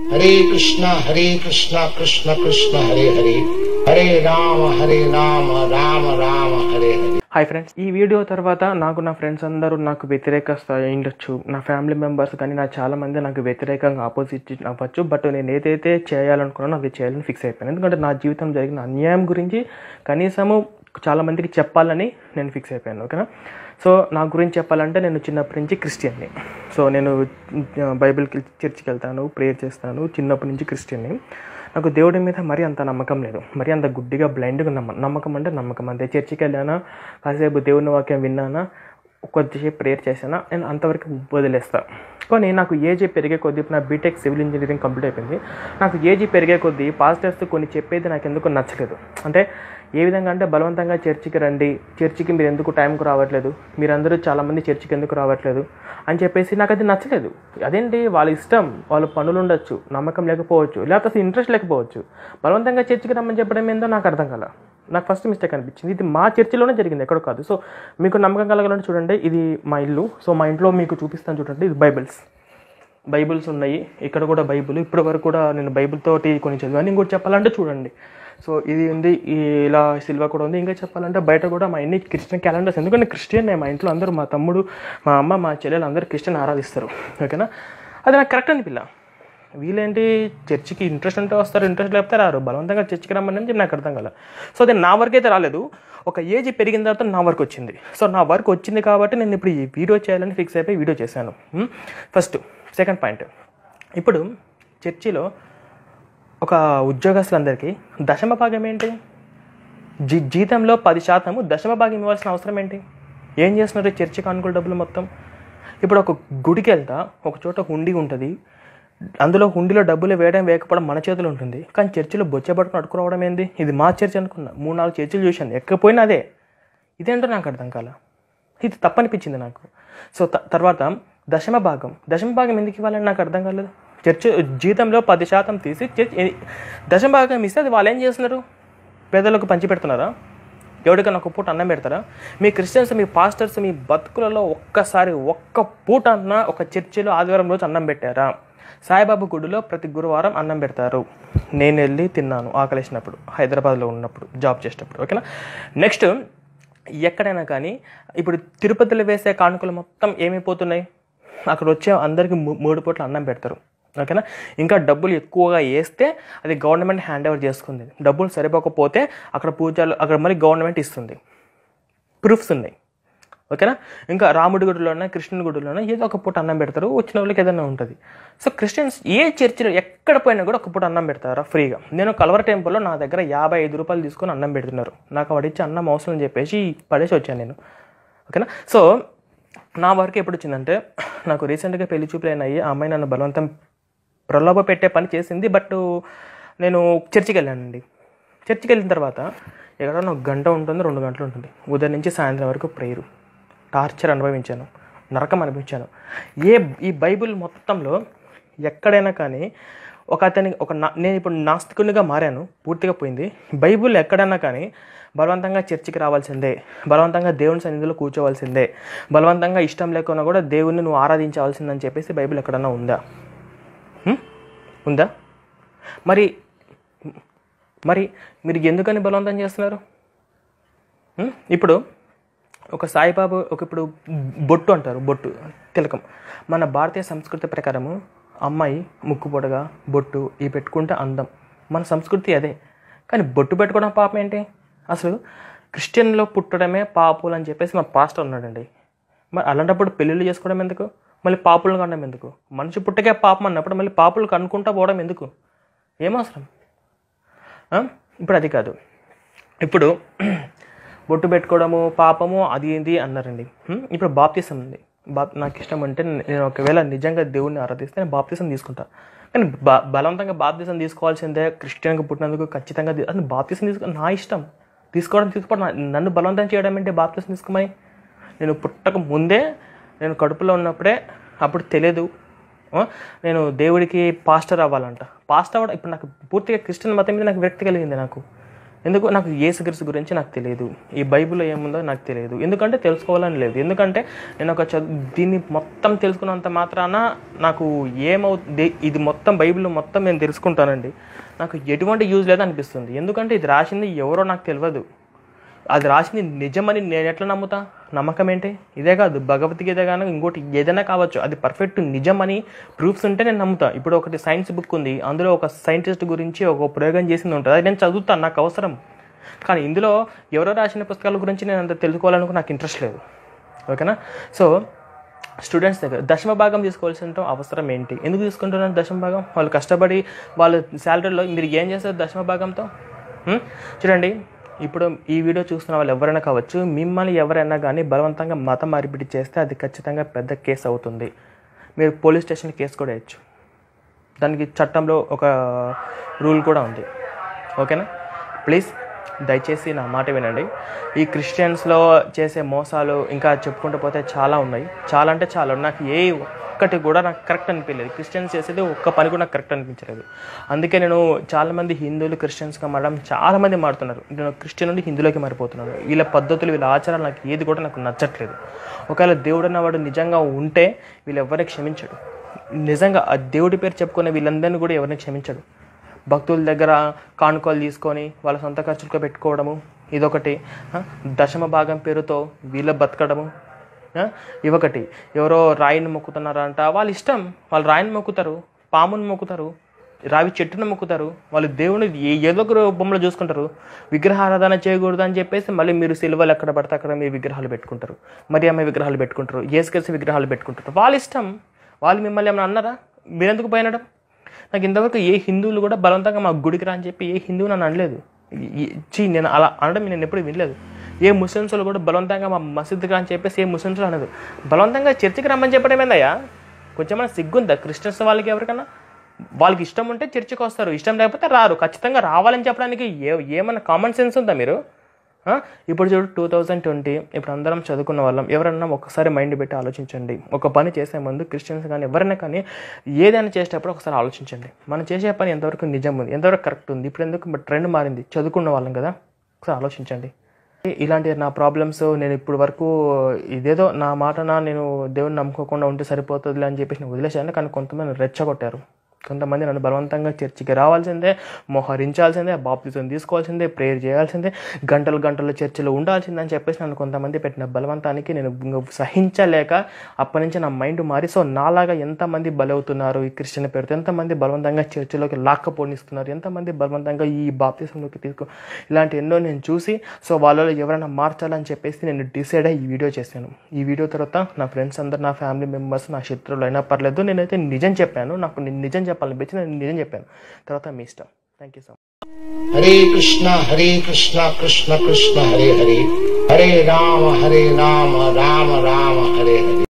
Hare Krishna Hare Krishna Krishna Krishna Hare Hare Hare Rama Hare Rama Rama Rama Hare Hare hi friends ఈ video తర్వాత నాకు నా ఫ్రెండ్స్ అందరూ నాకు వ్యతిరేక ఉండొచ్చు నా ఫ్యామిలీ మెంబర్స్ కానీ నా చాలా మంది నాకు వ్యతిరేకంగా ఆపోజిట్ అవ్వచ్చు బట్ నేను ఏదైతే చేయాలనుకున్నానో అది చేయాలని ఫిక్స్ అయిపోయాను ఎందుకంటే నా జీవితం జరిగిన అన్యాయం గురించి కనీసము చాలా మందికి చెప్పాలని నేను ఫిక్స్ అయిపోయాను ఓకేనా సో నా గురించి చెప్పాలంటే నేను చిన్నప్పటి నుంచి క్రిస్టియన్ని సో నేను ఆ, బైబిల్కి చర్చికి వెళ్తాను ప్రేయర్ చేస్తాను చిన్నప్పటి నుంచి క్రిస్టియన్ని నాకు దేవుడి మీద మరీ అంత నమ్మకం లేదు మరీ అంత గుడ్డిగా బ్లైండ్గా నమ్మ నమ్మకం అంటే నమ్మకం అంతే చర్చికి వెళ్ళానా కాసేపు దేవుని వాక్యం విన్నానా కొద్దిసేపు ప్రేయర్ చేశానా నేను అంతవరకు వదిలేస్తా కానీ నాకు ఏజ్ పెరిగే కొద్దీ ఇప్పుడు నా బీటెక్ సివిల్ ఇంజనీరింగ్ కంప్లీట్ అయిపోయింది నాకు ఏజ్ పెరిగే కొద్దీ పాస్టర్స్ కొన్ని చెప్పేది నాకు ఎందుకు నచ్చలేదు అంటే ఏ విధంగా అంటే బలవంతంగా చర్చికి రండి చర్చికి మీరు ఎందుకు టైంకు రావట్లేదు మీరందరూ చాలామంది చర్చికి ఎందుకు రావట్లేదు అని చెప్పేసి నాకు అది నచ్చలేదు అదేంటి వాళ్ళ ఇష్టం వాళ్ళ పనులు ఉండొచ్చు నమ్మకం లేకపోవచ్చు లేకపోతే అసలు ఇంట్రెస్ట్ లేకపోవచ్చు బలవంతంగా చర్చికి రమ్మని చెప్పడం ఏందో నాకు అర్థం కాల నాకు ఫస్ట్ మిస్టేక్ అనిపించింది ఇది మా చర్చిలోనే జరిగింది ఎక్కడో కాదు సో మీకు నమ్మకం కలగాలంటే చూడండి ఇది మా ఇల్లు సో మా ఇంట్లో మీకు చూపిస్తాను చూడండి ఇది బైబిల్స్ బైబిల్స్ ఉన్నాయి ఇక్కడ కూడా బైబిల్ ఇప్పటి వరకు కూడా నేను బైబిల్ తోటి కొన్ని చదివాను ఇంకోటి చెప్పాలంటే చూడండి సో ఇది ఉంది ఈ ఇలా సిల్వా కూడా ఉంది ఇంకా చెప్పాలంటే బయట కూడా మా ఎన్ని క్రిస్టియన్ క్యాలెండర్స్ ఎందుకంటే క్రిస్టియన్ మా ఇంట్లో అందరూ మా తమ్ముడు మా అమ్మ మా చెల్లెలు అందరూ క్రిస్టియన్ ఆరాధిస్తారు ఓకేనా అది నాకు కరెక్ట్ అనిపిల్ల వీళ్ళేంటి చర్చికి ఇంట్రెస్ట్ ఉంటే వస్తారు ఇంట్రెస్ట్ లేకపోతే రారు బలవంతంగా చర్చికి రమ్మని చెప్పి నాకు అర్థం కాల సో అది నా వరకు అయితే రాలేదు ఒక ఏజ్ పెరిగిన తర్వాత నా వర్క్ వచ్చింది సో నా వర్క్ వచ్చింది కాబట్టి నేను ఇప్పుడు ఈ వీడియో చేయాలని ఫిక్స్ అయిపోయి వీడియో చేశాను ఫస్ట్ సెకండ్ పాయింట్ ఇప్పుడు చర్చిలో ఒక ఉద్యోగస్తులందరికీ దశమ భాగం ఏంటి జీ జీతంలో పది శాతము దశమ భాగం ఇవ్వాల్సిన అవసరం ఏంటి ఏం చేస్తున్నారు చర్చి కానుకల డబ్బులు మొత్తం ఇప్పుడు ఒక గుడికి వెళ్తా ఒక చోట హుండీ ఉంటుంది అందులో హుండీలో డబ్బులు వేయడం వేయకపోవడం మన చేతిలో ఉంటుంది కానీ చర్చిలో బొచ్చబట్టుకుని అడుకురావడం ఏంది ఇది మా చర్చ్ అనుకున్నా మూడు నాలుగు చర్చిలు చూశాను ఎక్కపోయినా అదే ఇదేంటో నాకు అర్థం కాల ఇది తప్పనిపించింది నాకు సో త- తర్వాత దశమ భాగం దశమ భాగం ఎందుకు ఇవ్వాలని నాకు అర్థం కాలేదు చర్చ జీతంలో పది శాతం తీసి చర్చ ఎ- దశమ భాగం ఇస్తే అది వాళ్ళు ఏం చేస్తున్నారు పేదలకు పంచి పెడుతున్నారా ఎవరికైనా ఒక పూట అన్నం పెడతారా మీ క్రిస్టియన్స్ మీ పాస్టర్స్ మీ బతుకులలో ఒక్కసారి ఒక్క పూట అన్న ఒక చర్చిలో ఆదివారం రోజు అన్నం పెట్టారా సాయిబాబా గుడిలో ప్రతి గురువారం అన్నం పెడతారు నేను వెళ్ళి తిన్నాను ఆకలేసినప్పుడు హైదరాబాద్లో ఉన్నప్పుడు జాబ్ చేసేటప్పుడు ఓకేనా నెక్స్ట్ ఎక్కడైనా కానీ ఇప్పుడు తిరుపతిలో వేసే కానుకలు మొత్తం ఏమైపోతున్నాయి అక్కడ వచ్చే అందరికీ మూ- మూడు పూట్ల అన్నం పెడతారు ఓకేనా ఇంకా డబ్బులు ఎక్కువగా వేస్తే అది గవర్నమెంట్ హ్యాండ్ ఓవర్ చేసుకుంది డబ్బులు సరిపోకపోతే అక్కడ పూజలు అక్కడ మరి గవర్నమెంట్ ఇస్తుంది ప్రూఫ్స్ ఉన్నాయి ఓకేనా ఇంకా రాముడి గుడిలోనే కృష్ణుడి గుడిలోనే ఏదో ఒక పూట అన్నం పెడతారు వచ్చిన వాళ్ళకి ఏదైనా ఉంటుంది సో క్రిస్టియన్స్ ఏ చర్చిలో ఎక్కడ పోయినా కూడా ఒక పూట అన్నం పెడతారా ఫ్రీగా నేను కలవర టెంపుల్లో నా దగ్గర యాభై ఐదు రూపాయలు తీసుకొని అన్నం పెడుతున్నారు నాకు వాడిచ్చి అన్నం అవసరం అని చెప్పేసి పడేసి వచ్చాను నేను ఓకేనా సో నా వర్క్ ఎప్పుడు వచ్చిందంటే నాకు రీసెంట్గా పెళ్లి చూపులు అయినాయి ఆ అమ్మాయి నన్ను బలవంతం ప్రలోభ పెట్టే పని చేసింది బట్ నేను చర్చికి వెళ్ళానండి చర్చికి వెళ్ళిన తర్వాత ఎక్కడన్నా ఒక గంట ఉంటుంది రెండు గంటలు ఉంటుంది ఉదయం నుంచి సాయంత్రం వరకు ప్రేయరు టార్చర్ అనుభవించాను నరకం అనిపించాను ఏ ఈ బైబిల్ మొత్తంలో ఎక్కడైనా కానీ ఒక అతని ఒక నా నేను ఇప్పుడు నాస్తికునిగా మారాను పూర్తిగా పోయింది బైబిల్ ఎక్కడైనా కానీ బలవంతంగా చర్చికి రావాల్సిందే బలవంతంగా దేవుని సన్నిధిలో కూర్చోవాల్సిందే బలవంతంగా ఇష్టం లేకున్నా కూడా దేవుణ్ణి నువ్వు ఆరాధించవలసిందని చెప్పేసి బైబిల్ ఎక్కడన్నా ఉందా హ్మ్? ఉందా మరి మరి మీరు ఎందుకని బలవంతం చేస్తున్నారు హ్మ్? ఇప్పుడు ఒక సాయిబాబు ఒక ఇప్పుడు బొట్టు అంటారు బొట్టు తిలకం మన భారతీయ సంస్కృతి ప్రకారము అమ్మాయి ముక్కు పొడగా బొట్టు ఇవి పెట్టుకుంటే అందం మన సంస్కృతి అదే కానీ బొట్టు పెట్టుకోవడం పాపం ఏంటి అసలు క్రిస్టియన్లో పుట్టడమే పాపులు అని చెప్పేసి మన పాస్టర్ ఉన్నాడండి మరి అలాంటప్పుడు పెళ్ళిళ్ళు చేసుకోవడం ఎందుకు మళ్ళీ పాపులను కనడం ఎందుకు మనిషి పుట్టకే పాపం అన్నప్పుడు మళ్ళీ పాపులు కనుక్కుంటా పోవడం ఎందుకు ఏమవసరం ఆ? ఇప్పుడు అది కాదు ఇప్పుడు బొట్టు పెట్టుకోవడము పాపము అది ఇది అన్నారండి హ్మ్? ఇప్పుడు బాప్తిసం ఉంది బా నాకు ఇష్టం అంటే నేను ఒకవేళ నిజంగా దేవుణ్ణి ఆరాధిస్తే నేను బాప్తిసం తీసుకుంటా కానీ బ బలవంతంగా బాప్తిసం తీసుకోవాల్సిందే క్రిస్టియన్గా పుట్టినందుకు ఖచ్చితంగా తీ- అసలు బాప్తిసం తీసుకో నా ఇష్టం తీసుకోవడం తీసుకోవడం నా- నన్ను బలవంతం చేయడం ఏంటి బాప్తిసం తీసుకోమని నేను పుట్టక ముందే నేను కడుపులో ఉన్నప్పుడే అప్పుడు తెలియదు ఆ, నేను దేవుడికి పాస్టర్ అవ్వాలంట పాస్టర్ అవ్వడం ఇప్పుడు నాకు పూర్తిగా క్రిస్టియన్ మతం మీద నాకు విరక్తి కలిగింది నాకు ఎందుకు నాకు యేసుక్రీస్తు గురించి నాకు తెలియదు ఈ బైబిల్లో ఏముందో నాకు తెలియదు ఎందుకంటే తెలుసుకోవాలని లేదు ఎందుకంటే నేను ఒక చదువు దీన్ని మొత్తం తెలుసుకున్నంత మాత్రాన నాకు ఏమవుతుంది ఇది మొత్తం బైబిల్లో మొత్తం నేను తెలుసుకుంటానండి నాకు ఎటువంటి యూజ్ లేదు అనిపిస్తుంది ఎందుకంటే ఇది రాసింది ఎవరో నాకు తెలియదు అది రాసింది నిజమని నేను ఎట్లా నమ్ముతా నమ్మకం ఏంటి ఇదే కాదు భగవద్గీత కానీ ఇంకోటి ఏదైనా కావచ్చు అది పర్ఫెక్ట్ నిజమని ప్రూఫ్స్ ఉంటే నేను నమ్ముతా ఇప్పుడు ఒకటి సైన్స్ బుక్ ఉంది అందులో ఒక సైంటిస్ట్ గురించి ఒక ప్రయోగం చేసింది ఉంటుంది అది నేను చదువుతాను నాకు అవసరం కానీ ఇందులో ఎవరో రాసిన పుస్తకాల గురించి నేను అంత తెలుసుకోవాలనుకో నాకు ఇంట్రెస్ట్ లేదు ఓకేనా సో స్టూడెంట్స్ దగ్గర దశమ భాగం తీసుకోవాల్సిన అవసరం ఏంటి ఎందుకు తీసుకుంటున్నారు దశమ భాగం వాళ్ళు కష్టపడి వాళ్ళ శాలరీలో మీరు ఏం చేస్తారు దశమ భాగంతో హ్మ్? చూడండి ఇప్పుడు ఈ వీడియో చూస్తున్న వాళ్ళు ఎవరైనా కావచ్చు మిమ్మల్ని ఎవరైనా కానీ బలవంతంగా మత మార్పిడి చేస్తే అది ఖచ్చితంగా పెద్ద కేసు అవుతుంది మీరు పోలీస్ స్టేషన్ కేసు కూడా వేయచ్చు దానికి చట్టంలో ఒక రూల్ కూడా ఉంది ఓకేనా ప్లీజ్ దయచేసి నా మాట వినండి ఈ క్రిస్టియన్స్లో చేసే మోసాలు ఇంకా చెప్పుకుంటూ పోతే చాలా ఉన్నాయి చాలా అంటే చాలా నాకు ఏ ఒక్కటి కూడా నాకు కరెక్ట్ అనిపించలేదు క్రిస్టియన్స్ చేసేది ఒక్క పని కూడా నాకు కరెక్ట్ అనిపించలేదు అందుకే నేను చాలామంది హిందువులు క్రిస్టియన్స్గా మారడం చాలామంది మారుతున్నారు నేను క్రిస్టియన్ నుండి హిందువులోకి మారిపోతున్నాను వీళ్ళ పద్ధతులు వీళ్ళ ఆచారాలు నాకు ఏది కూడా నాకు నచ్చట్లేదు ఒకవేళ దేవుడు అన్నవాడు నిజంగా ఉంటే వీళ్ళు ఎవరిని క్షమించడు నిజంగా ఆ దేవుడి పేరు చెప్పుకునే వీళ్ళందరినీ కూడా ఎవరిని క్షమించడు భక్తుల దగ్గర కానుకలు తీసుకొని వాళ్ళ సొంత ఖర్చులుగా పెట్టుకోవడము ఇదొకటి ఆ, దశమ భాగం పేరుతో వీళ్ళ బతకడము ఆ, ఇవొకటి ఎవరో రాయిని మొక్కుతున్నారంట వాళ్ళ ఇష్టం వాళ్ళు రాయిని మొక్కుతారు పాముని మొక్కుతారు రావి చెట్టును మొక్కుతారు వాళ్ళు దేవుని ఏ- ఏదో ఒక బొమ్మలు చూసుకుంటారు విగ్రహారాధన చేయకూడదు అని చెప్పేసి మళ్ళీ మీరు సిల్వలు ఎక్కడ పడితే అక్కడ మీరు విగ్రహాలు పెట్టుకుంటారు మరి ఆమె విగ్రహాలు పెట్టుకుంటారు ఏసుకేసి విగ్రహాలు పెట్టుకుంటారు వాళ్ళ ఇష్టం వాళ్ళు మిమ్మల్ని ఏమైనా అన్నారా మీరెందుకు పోయినడం నాకు ఇంతవరకు ఏ హిందువులు కూడా బలవంతంగా మా గుడికి రా అని చెప్పి ఏ హిందువు నన్ను అనలేదు ఈ- చీ నేను అలా అనడం నేను ఎప్పుడు వినలేదు ఏ ముస్లిమ్స్ వాళ్ళు కూడా బలవంతంగా మా మసీద్కి రా అని చెప్పేసి ఏ ముస్లిమ్స్ అనదు బలవంతంగా చర్చికి రమ్మని చెప్పడం ఏందయ్యా కొంచెం మన సిగ్గుందా క్రిస్టియన్స్ వాళ్ళకి ఎవరికన్నా వాళ్ళకి ఇష్టం ఉంటే చర్చికి వస్తారు ఇష్టం లేకపోతే రారు ఖచ్చితంగా రావాలని చెప్పడానికి ఏ ఏమన్నా కామన్ సెన్స్ ఉందా మీరు ఆ? ఇప్పుడు చూడు టూ థౌజండ్ ట్వంటీ ఇప్పుడు అందరం చదువుకున్న వాళ్ళం ఎవరన్నా ఒకసారి మైండ్ పెట్టి ఆలోచించండి ఒక పని చేసే ముందు క్రిస్టియన్స్ కానీ ఎవరైనా కానీ ఏదైనా చేసేటప్పుడు ఒకసారి ఆలోచించండి మనం చేసే పని ఎంతవరకు నిజం ఉంది ఎంతవరకు కరెక్ట్ ఉంది ఇప్పుడు ఎందుకు ట్రెండ్ మారింది చదువుకున్న వాళ్ళం కదా ఒకసారి ఆలోచించండి ఇలాంటి నా ప్రాబ్లమ్స్ నేను ఇప్పుడు వరకు ఇదేదో నా మాటన నేను దేవుని నమ్ముకోకుండా ఉంటే సరిపోతుంది అని చెప్పేసి నేను వదిలేశాను కానీ కొంతమంది రెచ్చగొట్టారు కొంతమంది నన్ను బలవంతంగా చర్చికి రావాల్సిందే మోహరించాల్సిందే బాప్తిజం తీసుకోవాల్సిందే ప్రేయర్ చేయాల్సిందే గంటలు గంటలు చర్చిలో ఉండాల్సిందే అని చెప్పేసి నన్ను కొంతమంది పెట్టిన బలవంతానికి నేను ఇంక సహించలేక అప్పటి నుంచి నా మైండ్ మారి సో నాలాగా ఎంతమంది బలవుతున్నారు ఈ క్రిస్టియన్ పేరుతో ఎంతమంది బలవంతంగా చర్చిలోకి లాక్కపోనిస్తున్నారు ఎంతమంది బలవంతంగా ఈ బాప్తిజంలోకి తీసుకో ఇలాంటి ఎన్నో నేను చూసి సో వాళ్ళలో ఎవరైనా మార్చాలని చెప్పేసి నేను డిసైడ్ అయ్యి ఈ వీడియో చేశాను ఈ వీడియో తర్వాత నా ఫ్రెండ్స్ అందరు నా ఫ్యామిలీ మెంబర్స్ నా శత్రువులు అయినా పర్లేదు నేనైతే నిజం చెప్పాను నాకు నేను నిజం చెప్పాలనిపించి నేను నిజం చెప్పాను తర్వాత మీ ఇష్టం thank you so much Hare Krishna Hare Krishna Krishna Krishna Hare Hare Hare Ram Hare Ram Ram Ram Hare Hare